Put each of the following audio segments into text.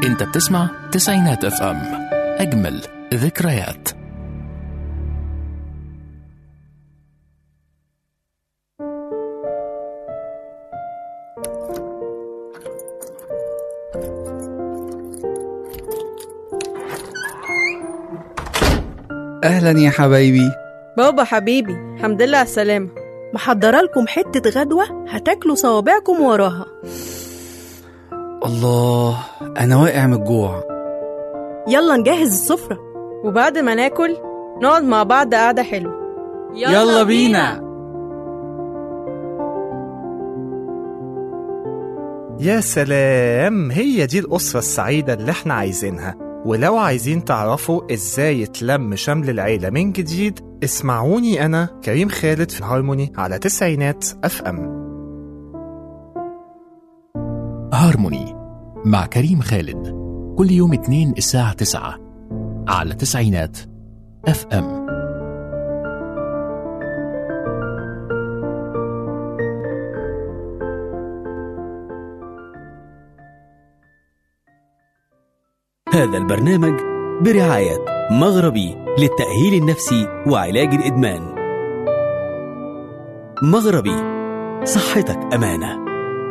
انت بتسمع تسعينات اف ام اجمل ذكريات أهلا يا حبايبي بابا حبيبي الحمد لله على السلامة محضرة لكم حتة غدوة هتاكلوا صوابعكم وراها الله أنا واقع من الجوع يلا نجهز السفرة وبعد ما ناكل نقعد مع بعض قعدة حلوة يلا بينا يا سلام هي دي الأسرة السعيدة اللي احنا عايزينها ولو عايزين تعرفوا ازاي يتلم شمل العيلة من جديد اسمعوني أنا كريم خالد في هارموني على تسعينات أف أم هارموني مع كريم خالد كل يوم اثنين الساعة تسعة على تسعينات اف ام هذا البرنامج برعاية مغربي للتأهيل النفسي وعلاج الإدمان. مغربي صحتك أمانة.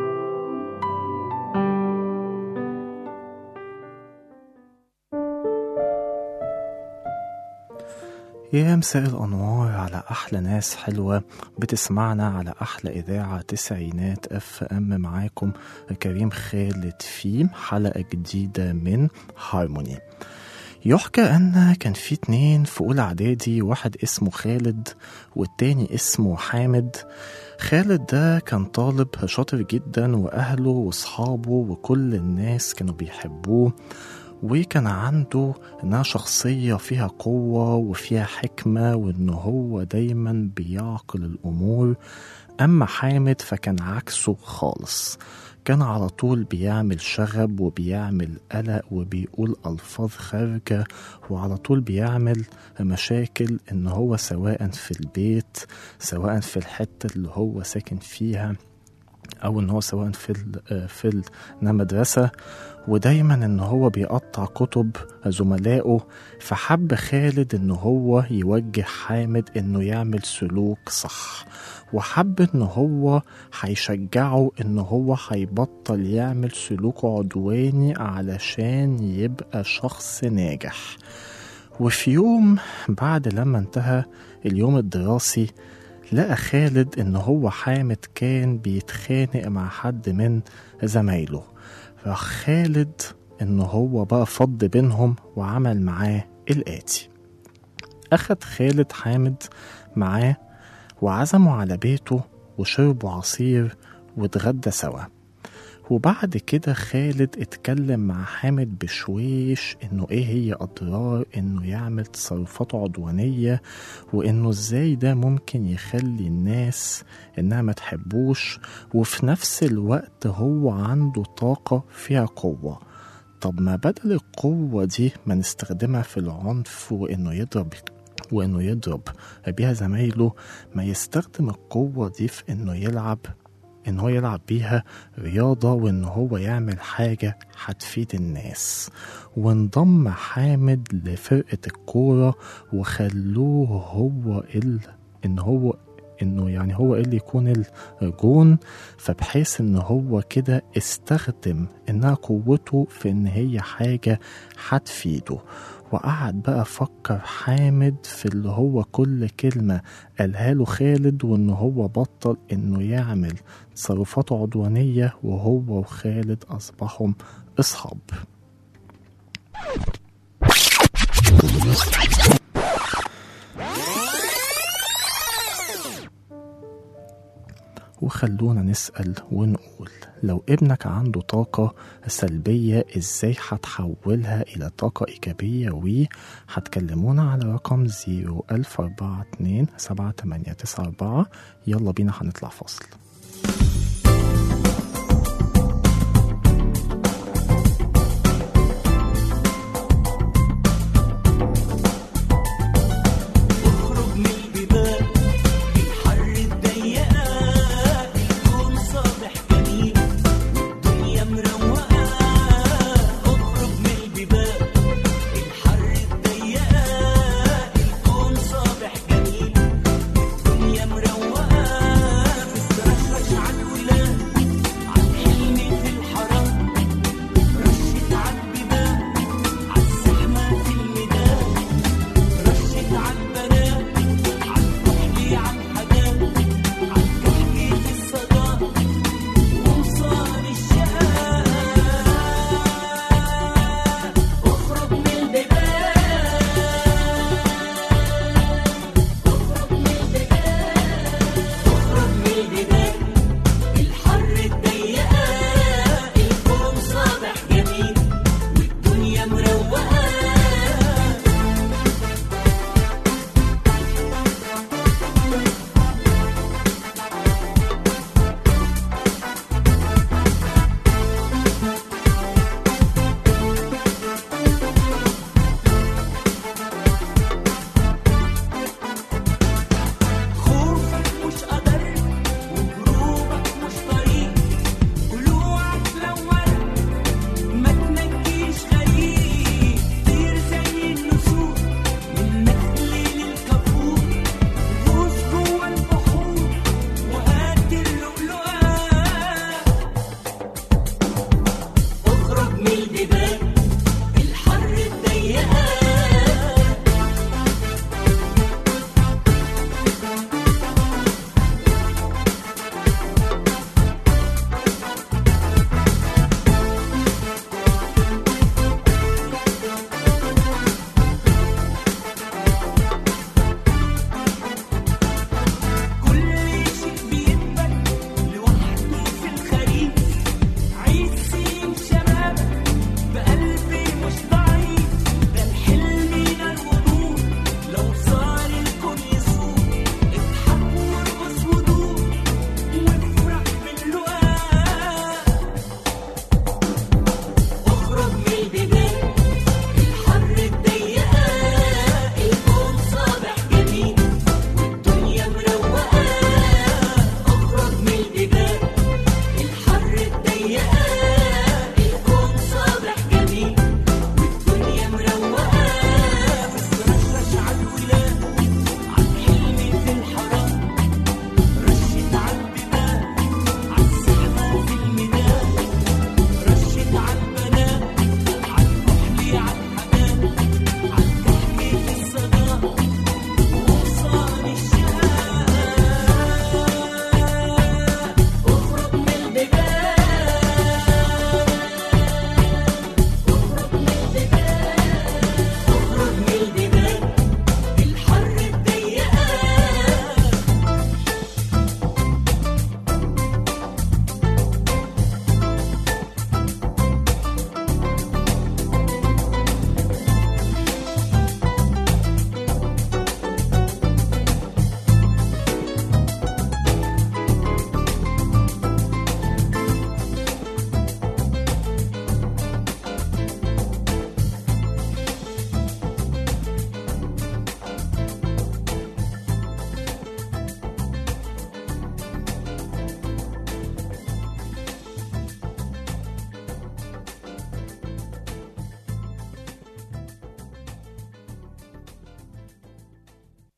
يا مساء الأنوار على أحلى ناس حلوة بتسمعنا على أحلى إذاعة تسعينات أف أم معاكم كريم خالد في حلقة جديدة من هارموني يحكى أن كان في اتنين في أولى إعدادي واحد اسمه خالد والتاني اسمه حامد خالد ده كان طالب شاطر جدا وأهله وأصحابه وكل الناس كانوا بيحبوه وكان عنده انها شخصية فيها قوة وفيها حكمة وان هو دايما بيعقل الامور اما حامد فكان عكسه خالص كان على طول بيعمل شغب وبيعمل قلق وبيقول ألفاظ خارجة وعلى طول بيعمل مشاكل إن هو سواء في البيت سواء في الحتة اللي هو ساكن فيها أو إن هو سواء في ال في المدرسة ودايما ان هو بيقطع كتب زملائه فحب خالد ان هو يوجه حامد انه يعمل سلوك صح وحب ان هو هيشجعه ان هو هيبطل يعمل سلوك عدواني علشان يبقى شخص ناجح وفي يوم بعد لما انتهى اليوم الدراسي لقى خالد ان هو حامد كان بيتخانق مع حد من زمايله راح خالد ان هو بقى فض بينهم وعمل معاه الاتي اخد خالد حامد معاه وعزمه على بيته وشربوا عصير واتغدى سوا وبعد كده خالد اتكلم مع حامد بشويش انه ايه هي اضرار انه يعمل تصرفات عدوانية وانه ازاي ده ممكن يخلي الناس انها ما تحبوش وفي نفس الوقت هو عنده طاقة فيها قوة طب ما بدل القوة دي ما نستخدمها في العنف وانه يضرب وانه يضرب بيها زمايله ما يستخدم القوة دي في انه يلعب ان هو يلعب بيها رياضة وان هو يعمل حاجة هتفيد الناس وانضم حامد لفرقة الكورة وخلوه هو ال ان هو انه يعني هو اللي يكون الجون فبحيث ان هو كده استخدم انها قوته في ان هي حاجة هتفيده وقعد بقى فكر حامد في اللي هو كل كلمة قالها له خالد وإن هو بطل إنه يعمل تصرفات عدوانية وهو وخالد أصبحوا أصحاب وخلونا نسأل ونقول لو ابنك عنده طاقة سلبية ازاي هتحولها إلى طاقة إيجابية وهتكلمونا على رقم زيرو ألف أربعة اتنين سبعة تمانية تسعة أربعة يلا بينا هنطلع فاصل اخرج من البيبان الحر الضيقة الكون صابح جميل والدنيا مروقة اخرج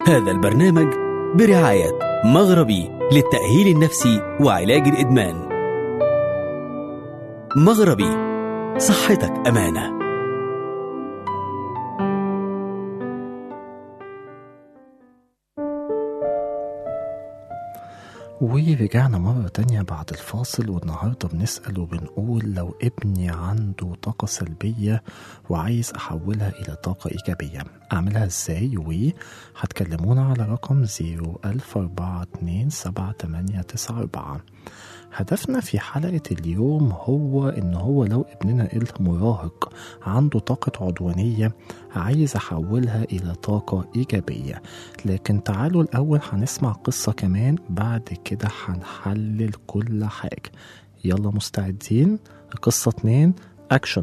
هذا البرنامج برعاية مغربي للتأهيل النفسي وعلاج الإدمان مغربي صحتك أمانة ورجعنا مرة تانية بعد الفاصل والنهاردة بنسأل وبنقول لو ابني عنده طاقة سلبية وعايز أحولها إلى طاقة إيجابية أعملها إزاي وهتكلمونا على رقم 014278894 هدفنا في حلقة اليوم هو إن هو لو ابننا المراهق عنده طاقة عدوانية عايز أحولها إلى طاقة إيجابية لكن تعالوا الأول هنسمع قصة كمان بعد كده هنحلل كل حاجة يلا مستعدين قصة اتنين أكشن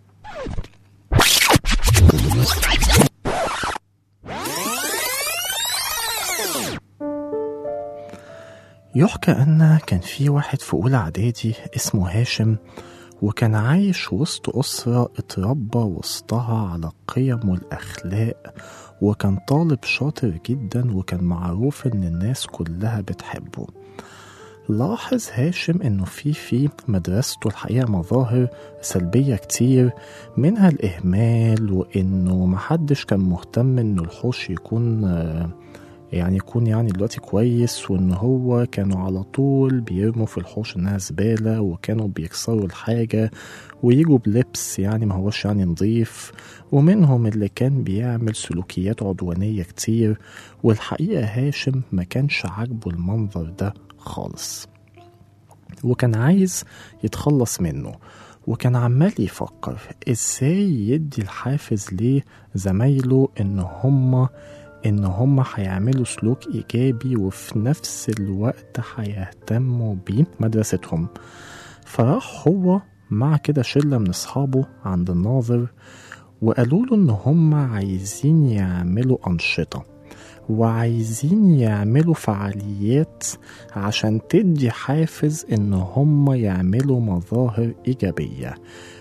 يحكى أن كان في واحد في أولى إعدادي اسمه هاشم وكان عايش وسط أسرة اتربى وسطها على القيم والأخلاق وكان طالب شاطر جدا وكان معروف إن الناس كلها بتحبه لاحظ هاشم إنه في في مدرسته الحقيقة مظاهر سلبية كتير منها الإهمال وإنه محدش كان مهتم إنه الحوش يكون آه، يعني يكون يعني دلوقتي كويس وان هو كانوا على طول بيرموا في الحوش انها زبالة وكانوا بيكسروا الحاجة ويجوا بلبس يعني ما هوش يعني نظيف ومنهم اللي كان بيعمل سلوكيات عدوانية كتير والحقيقة هاشم ما كانش عاجبه المنظر ده خالص وكان عايز يتخلص منه وكان عمال يفكر ازاي يدي الحافز لزمايله ان هما ان هم هيعملوا سلوك ايجابي وفي نفس الوقت هيهتموا بمدرستهم فراح هو مع كده شله من اصحابه عند الناظر وقالوا له ان هم عايزين يعملوا انشطه وعايزين يعملوا فعاليات عشان تدي حافز ان هم يعملوا مظاهر ايجابيه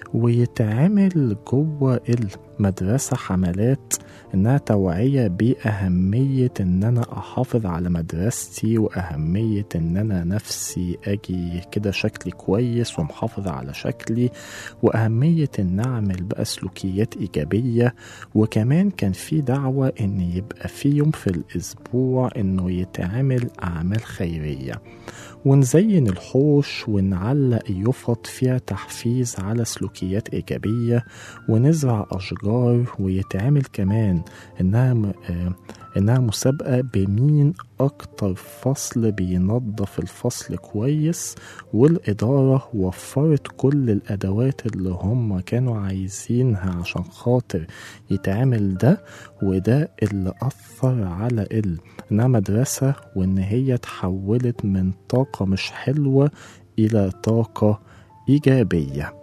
ويتعمل جوه المدرسة حملات إنها توعية بأهمية إن أنا أحافظ على مدرستي وأهمية إن أنا نفسي أجي كده شكلي كويس ومحافظ على شكلي وأهمية إن أعمل بقى سلوكيات إيجابية وكمان كان في دعوة إن يبقى في يوم في الأسبوع إنه يتعمل أعمال خيرية ونزين الحوش ونعلق يفط فيها تحفيز على سلوكيات إيجابية ونزرع أشجار ويتعمل كمان إنها م- آه، إنها مسابقة بمين أكتر فصل بينظف الفصل كويس والإدارة وفرت كل الأدوات اللي هم كانوا عايزينها عشان خاطر يتعمل ده وده اللي أثر على ال إنها مدرسة وإن هي اتحولت من طاقة مش حلوة إلى طاقة إيجابية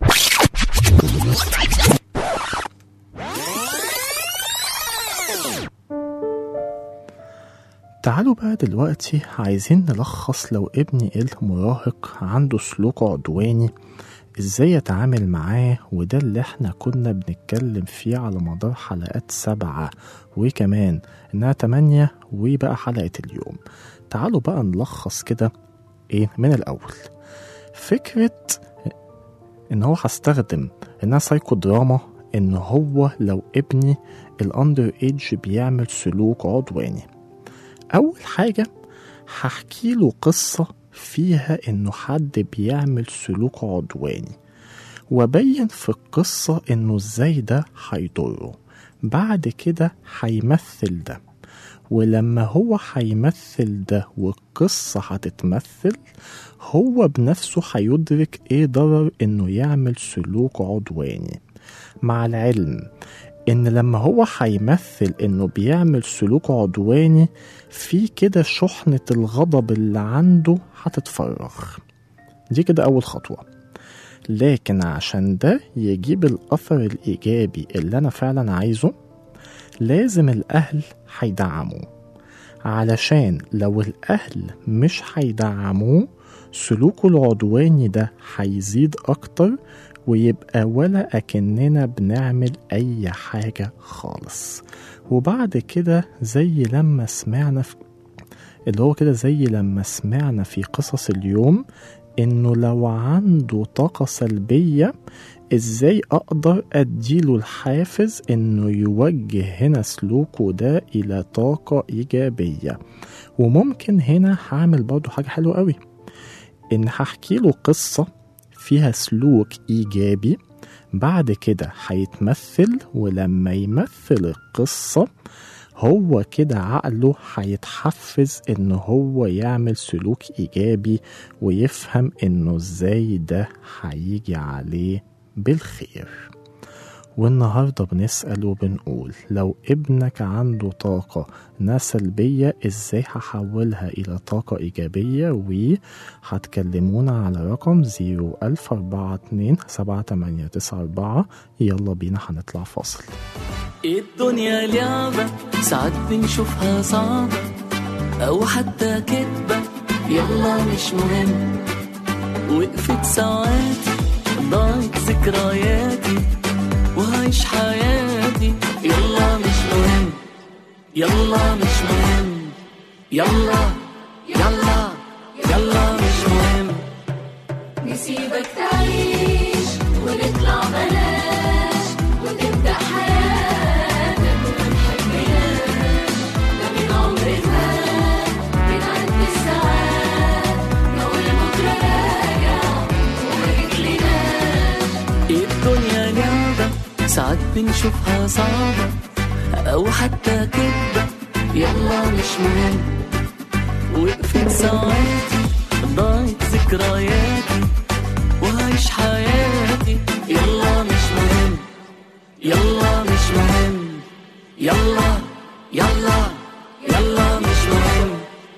تعالوا بقى دلوقتي عايزين نلخص لو ابني المراهق عنده سلوك عدواني ازاي يتعامل معاه وده اللي احنا كنا بنتكلم فيه على مدار حلقات سبعة وكمان انها تمانية وبقى حلقة اليوم تعالوا بقى نلخص كده ايه من الاول فكرة ان هو هستخدم انها سايكو دراما ان هو لو ابني الاندر ايدج بيعمل سلوك عدواني اول حاجة هحكي له قصة فيها انه حد بيعمل سلوك عدواني وابين في القصة انه ازاي ده هيضره بعد كده هيمثل ده ولما هو هيمثل ده والقصة هتتمثل هو بنفسه هيدرك ايه ضرر انه يعمل سلوك عدواني مع العلم ان لما هو هيمثل انه بيعمل سلوك عدواني في كده شحنة الغضب اللي عنده هتتفرغ دي كده اول خطوة لكن عشان ده يجيب الاثر الايجابي اللي انا فعلا عايزه لازم الاهل هيدعموه علشان لو الاهل مش هيدعموه سلوكه العدواني ده هيزيد اكتر ويبقى ولا أكننا بنعمل أي حاجة خالص وبعد كده زي لما سمعنا في اللي هو كده زي لما سمعنا في قصص اليوم إنه لو عنده طاقة سلبية إزاي أقدر أديله الحافز إنه يوجه هنا سلوكه ده إلى طاقة إيجابية وممكن هنا هعمل برضه حاجة حلوة قوي إن هحكي له قصة فيها سلوك إيجابي بعد كده هيتمثل ولما يمثل القصة هو كده عقله هيتحفز إن هو يعمل سلوك إيجابي ويفهم إنه إزاي ده هيجي عليه بالخير والنهاردة بنسأل وبنقول لو ابنك عنده طاقة نا سلبية ازاي هحولها إلى طاقة إيجابية وهتكلمونا على رقم 01042 7894 يلا بينا هنطلع فاصل الدنيا لعبة ساعات بنشوفها صعبة أو حتى كدبة يلا مش مهم وقفت ساعاتي ضاعت ذكرياتي وهعيش حياتي يلا مش مهم يلا مش مهم يلا يلا يلا مش مهم نسيبك تعيش ونطلع بلاش وتبدأ حياتك وما نحبناش ده من عمرنا بنعدي الساعات نقول بكرة راجع وما جتلناش الدنيا لعبة ساعات بنشوفها صعبة أو حتى كدبة يلا مش مهم وقفت ساعاتي ضاعت ذكرياتي وهعيش حياتي يلا مش مهم يلا مش مهم يلا يلا يلا مش مهم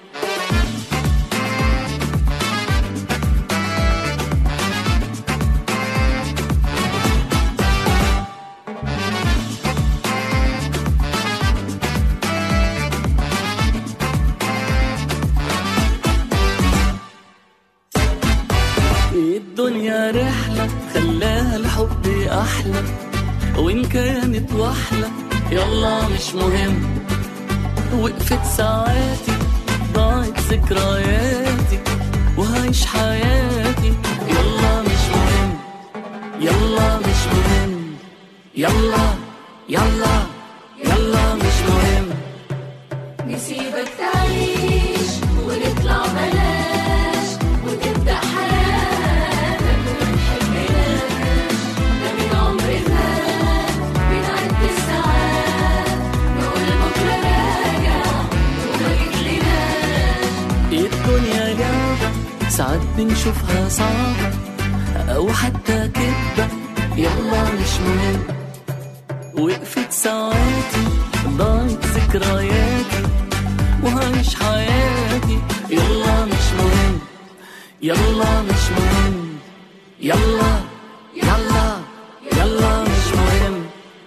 الدنيا رحلة خلاها الحب أحلى وإن كانت وحلة يلا مش مهم وقفت ساعاتي ضاعت ذكرياتي وهعيش حياتي يلا مش مهم يلا مش مهم يلا يلا يلا مش مهم نسيبك تعيش ونطلع بلاش وتبدأ حياتك وما نحبناش ده من عمرنا بنعدي الساعات نقول بكرة راجع وما جتلناش الدنيا لعبة ساعات بنشوفها صعبة أو حتى كدبة يلا مش مهم وقفت ساعاتي ضاعت ذكرياتي وهعيش حياتي يلا مش مهم يلا مش مهم يلا يلا يلا مش مهم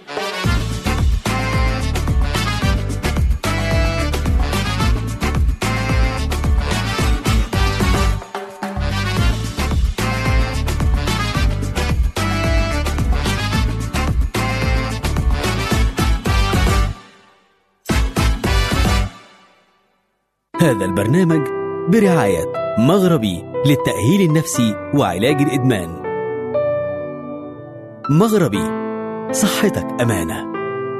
هذا البرنامج برعاية مغربي للتأهيل النفسي وعلاج الإدمان مغربي صحتك أمانة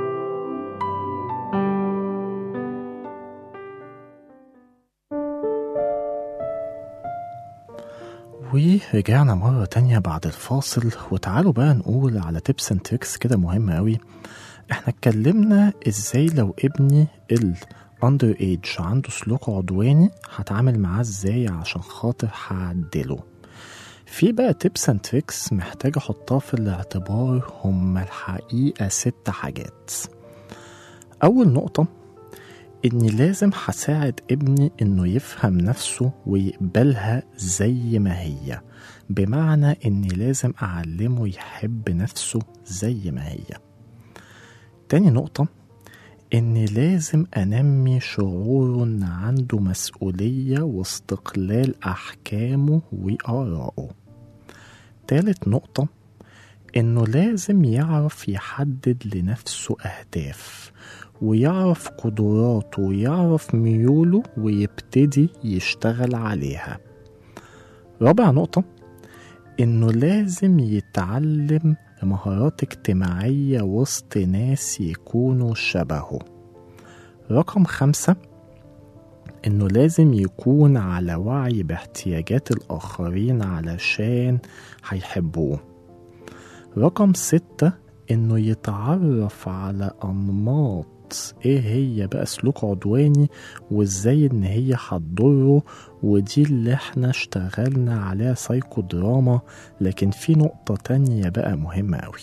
ورجعنا مرة تانية بعد الفاصل وتعالوا بقى نقول على تيبس اند تريكس كده مهمة قوي احنا اتكلمنا ازاي لو ابني ال اندر ايج عنده سلوك عدواني هتعامل معاه ازاي عشان خاطر هعدله في بقى تيبس اند تريكس محتاج احطها في الاعتبار هما الحقيقة ست حاجات اول نقطة اني لازم هساعد ابني انه يفهم نفسه ويقبلها زي ما هي بمعنى اني لازم اعلمه يحب نفسه زي ما هي تاني نقطة إني لازم أنمي شعوره إن عنده مسؤولية واستقلال أحكامه وآرائه تالت نقطة إنه لازم يعرف يحدد لنفسه أهداف ويعرف قدراته ويعرف ميوله ويبتدي يشتغل عليها رابع نقطة إنه لازم يتعلم مهارات اجتماعية وسط ناس يكونوا شبهه رقم خمسة إنه لازم يكون على وعي باحتياجات الآخرين علشان هيحبوه رقم ستة إنه يتعرف على أنماط إيه هي بقى سلوك عدواني وإزاي إن هي هتضره ودي اللي إحنا اشتغلنا عليها سايكو دراما لكن في نقطة تانية بقى مهمة أوي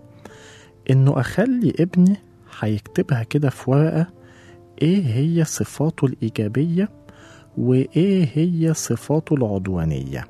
إنه أخلي ابني هيكتبها كده في ورقة إيه هي صفاته الإيجابية وإيه هي صفاته العدوانية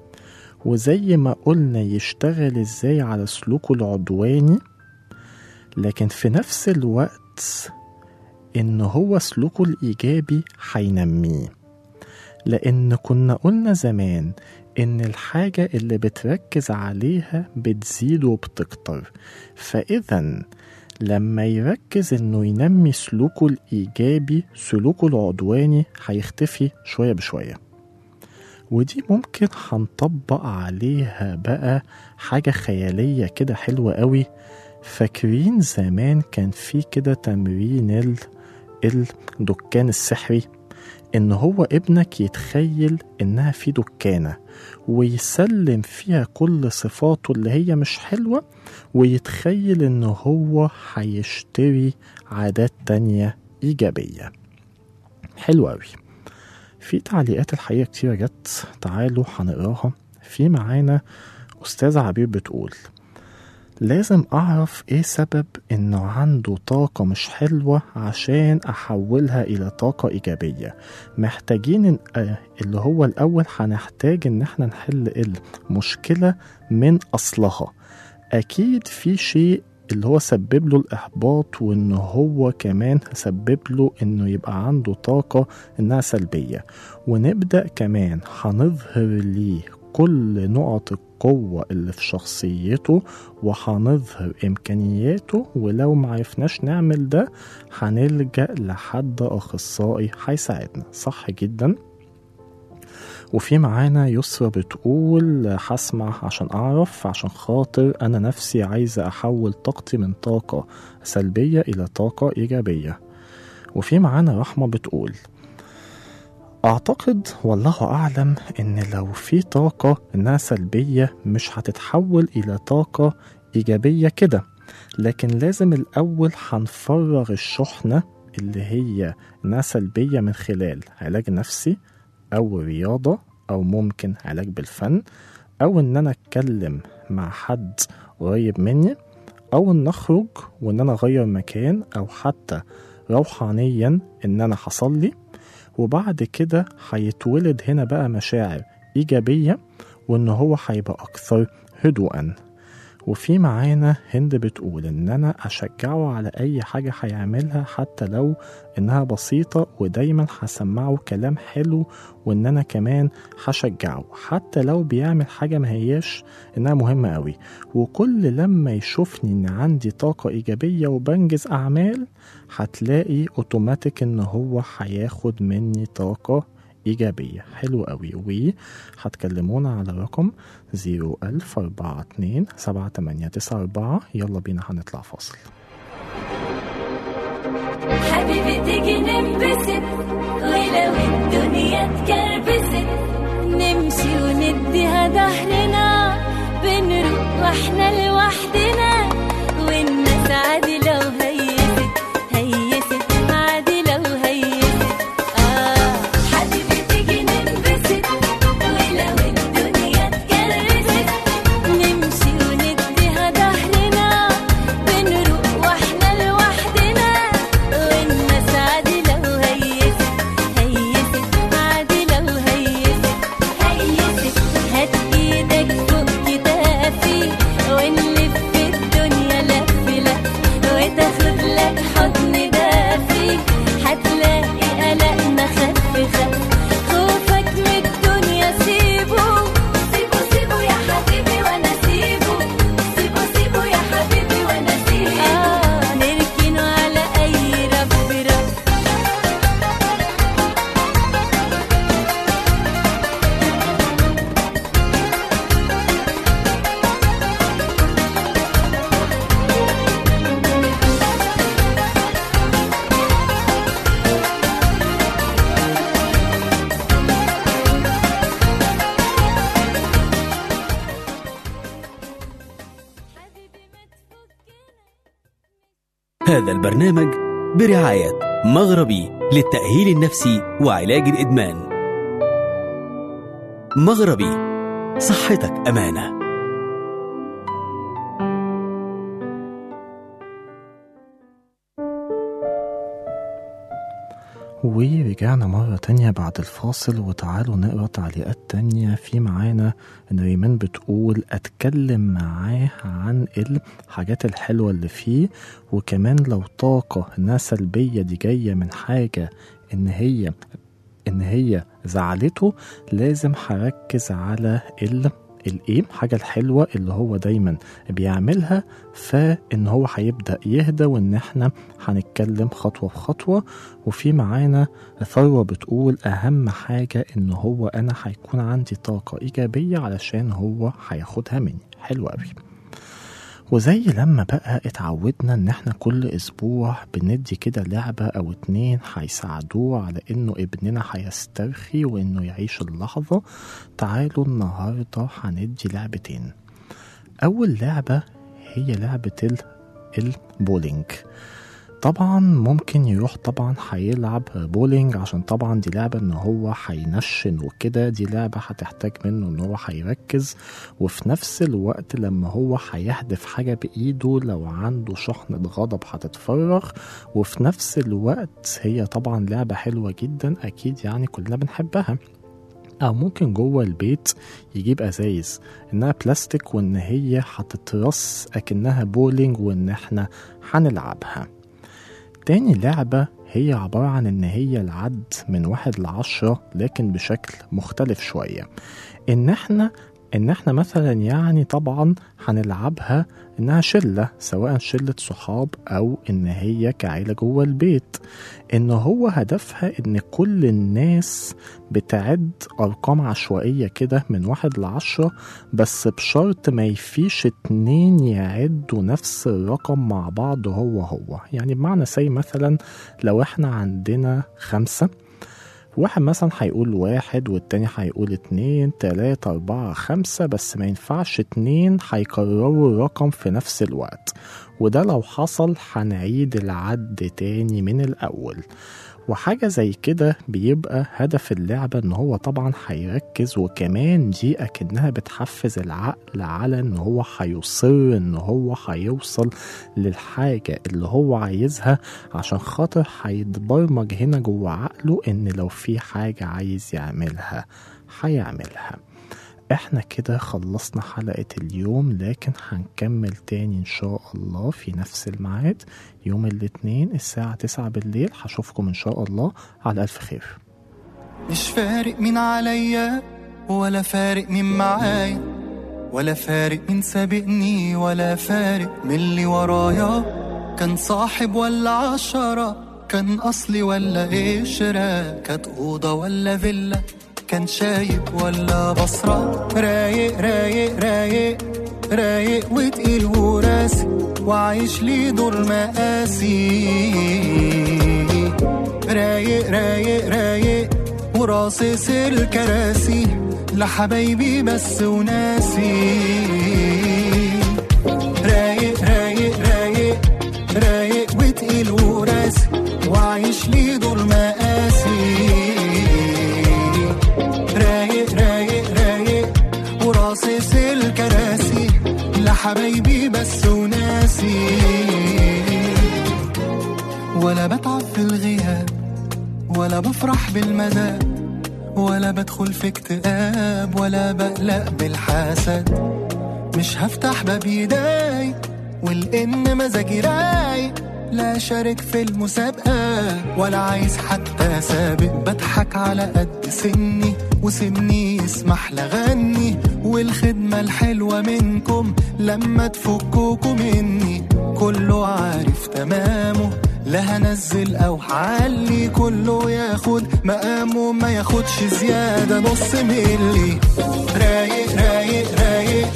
وزي ما قلنا يشتغل إزاي على سلوكه العدواني لكن في نفس الوقت إن هو سلوكه الإيجابي هينميه لأن كنا قلنا زمان إن الحاجة اللي بتركز عليها بتزيد وبتكتر فإذا لما يركز إنه ينمي سلوكه الإيجابي سلوكه العدواني هيختفي شوية بشوية ودي ممكن هنطبق عليها بقى حاجة خيالية كده حلوة قوي فاكرين زمان كان في كده تمرين ال- الدكان السحري ان هو ابنك يتخيل انها في دكانة ويسلم فيها كل صفاته اللي هي مش حلوة ويتخيل ان هو هيشتري عادات تانية ايجابية حلو قوي في تعليقات الحقيقة كتيرة جت تعالوا هنقراها في معانا أستاذة عبير بتقول لازم أعرف إيه سبب إنه عنده طاقة مش حلوة عشان أحولها إلى طاقة إيجابية محتاجين إن- آه، اللي هو الأول هنحتاج إن إحنا نحل المشكلة من أصلها أكيد في شيء اللي هو سبب له الإحباط وإن هو كمان سبب له إنه يبقى عنده طاقة إنها سلبية ونبدأ كمان هنظهر ليه كل نقط القوة اللي في شخصيته وهنظهر إمكانياته ولو معرفناش نعمل ده هنلجأ لحد أخصائي هيساعدنا صح جدا وفي معانا يسرا بتقول هسمع عشان أعرف عشان خاطر أنا نفسي عايزة أحول طاقتي من طاقة سلبية إلى طاقة إيجابية وفي معانا رحمة بتقول أعتقد والله أعلم إن لو في طاقة إنها سلبية مش هتتحول إلى طاقة إيجابية كده لكن لازم الأول هنفرغ الشحنة اللي هي إنها سلبية من خلال علاج نفسي أو رياضة أو ممكن علاج بالفن أو إن أنا أتكلم مع حد قريب مني أو إن أخرج وإن أنا أغير مكان أو حتى روحانيا إن أنا هصلي وبعد كده هيتولد هنا بقى مشاعر إيجابية وإن هو هيبقى أكثر هدوءا وفي معانا هند بتقول إن أنا أشجعه على أي حاجة هيعملها حتى لو إنها بسيطة ودايما هسمعه كلام حلو وإن أنا كمان هشجعه حتى لو بيعمل حاجة ما هياش إنها مهمة أوي وكل لما يشوفني إن عندي طاقة إيجابية وبنجز أعمال هتلاقي أوتوماتيك إن هو هياخد مني طاقة إيجابية حلو قوي وهتكلمونا على رقم 01042 7894 يلا بينا هنطلع فاصل حبيبي تيجي ننبسط ولو الدنيا اتكربست نمشي ونديها ظهرنا بنروح واحنا لوحدنا والناس عادي لو هيست هيست عادي لو هيست آه حبيبي تيجي ننبسط ولو الدنيا اتكربست نمشي ونديها ظهرنا بنروح واحنا لوحدنا والناس عادي لو هيست هيست عادي لو هيست هيست هات ايدك فوق كتافي وان هذا البرنامج برعاية مغربي للتأهيل النفسي وعلاج الإدمان مغربي صحتك أمانة ورجعنا مرة تانية بعد الفاصل وتعالوا نقرا تعليقات تانية في معانا إن ريمان بتقول أتكلم معاه عن الحاجات الحلوة اللي فيه وكمان لو طاقة إنها سلبية دي جاية من حاجة إن هي إن هي زعلته لازم هركز على ال الايه حاجة الحلوة اللي هو دايما بيعملها فان هو هيبدأ يهدى وان احنا هنتكلم خطوة بخطوة وفي معانا ثروة بتقول اهم حاجة ان هو انا هيكون عندي طاقة ايجابية علشان هو هياخدها مني حلو قوي وزي لما بقى اتعودنا ان احنا كل اسبوع بندي كده لعبة او اتنين هيساعدوه على انه ابننا هيسترخي وانه يعيش اللحظة تعالوا النهاردة هندي لعبتين اول لعبة هي لعبة ال البولينج طبعا ممكن يروح طبعا هيلعب بولينج عشان طبعا دي لعبة ان هو هينشن وكده دي لعبة هتحتاج منه ان هو هيركز وفي نفس الوقت لما هو هيهدف حاجة بإيده لو عنده شحنة غضب هتتفرغ وفي نفس الوقت هي طبعا لعبة حلوة جدا أكيد يعني كلنا بنحبها أو ممكن جوه البيت يجيب أزايز إنها بلاستيك وإن هي هتترص أكنها بولينج وإن إحنا هنلعبها تاني لعبة هي عبارة عن إن هي العد من واحد لعشرة لكن بشكل مختلف شوية إن إحنا إن إحنا مثلا يعني طبعا هنلعبها إنها شلة سواء شلة صحاب أو إن هي كعيلة جوه البيت إن هو هدفها إن كل الناس بتعد أرقام عشوائية كده من واحد لعشرة بس بشرط ما يفيش اتنين يعدوا نفس الرقم مع بعض هو هو يعني بمعنى سي مثلا لو احنا عندنا خمسة واحد مثلا هيقول واحد والتاني هيقول اتنين تلاتة أربعة خمسة بس ما ينفعش اتنين هيكرروا الرقم في نفس الوقت وده لو حصل هنعيد العد تاني من الأول وحاجة زي كده بيبقى هدف اللعبة ان هو طبعا هيركز وكمان دي اكنها بتحفز العقل على ان هو هيصر ان هو هيوصل للحاجة اللي هو عايزها عشان خاطر هيتبرمج هنا جوه عقله ان لو في حاجة عايز يعملها هيعملها احنا كده خلصنا حلقة اليوم لكن هنكمل تاني ان شاء الله في نفس الميعاد يوم الاثنين الساعة تسعة بالليل هشوفكم ان شاء الله على الف خير مش فارق مين عليا ولا فارق مين معايا ولا فارق مين سابقني ولا فارق من اللي ورايا كان صاحب ولا عشرة كان أصلي ولا قشرة كانت أوضة ولا فيلا كان شايب ولا بصرة رايق رايق رايق رايق وتقيل وراسي وعايش لي دور مقاسي رايق رايق رايق وراصص الكراسي لحبايبي بس وناسي رايق رايق رايق رايق وتقيل وراسي وعايش لي دور مقاسي رايق رايق رايق وراصص الكراسي لحبايبي بس وناسي ولا بتعب في الغياب ولا بفرح بالمدى ولا بدخل في اكتئاب ولا بقلق بالحسد مش هفتح باب يداي والان مزاجي رايق لا شارك في المسابقة ولا عايز حتى سابق بضحك على قد سني وسني يسمح لغني والخدمة الحلوة منكم لما تفكوكوا مني كله عارف تمامه لا هنزل او هعلي كله ياخد مقامه ما ياخدش زيادة نص ملي رايق رايق رايق